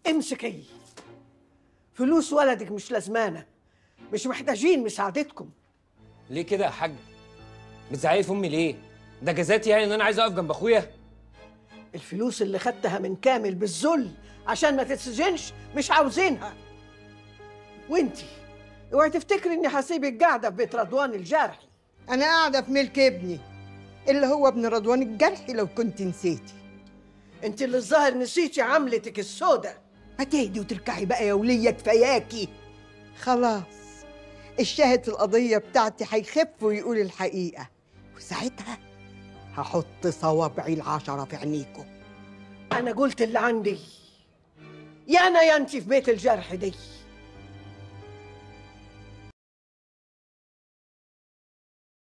امسكي فلوس ولدك مش لازمانه مش محتاجين مساعدتكم ليه كده يا حاج بتزعقي في امي ليه ده جزاتي يعني ان انا عايز اقف جنب اخويا الفلوس اللي خدتها من كامل بالذل عشان ما تتسجنش مش عاوزينها وانتي اوعي تفتكري اني هسيبك قاعده في بيت رضوان الجارحي انا قاعده في ملك ابني اللي هو ابن رضوان الجرحي لو كنت نسيتي انت اللي الظاهر نسيتي عملتك السودة ما تهدي وتركعي بقى يا ولية كفاياكي خلاص الشاهد في القضية بتاعتي هيخف ويقول الحقيقة وساعتها هحط صوابعي العشرة في عينيكم انا قلت اللي عندي يا انا يا انت في بيت الجرح دي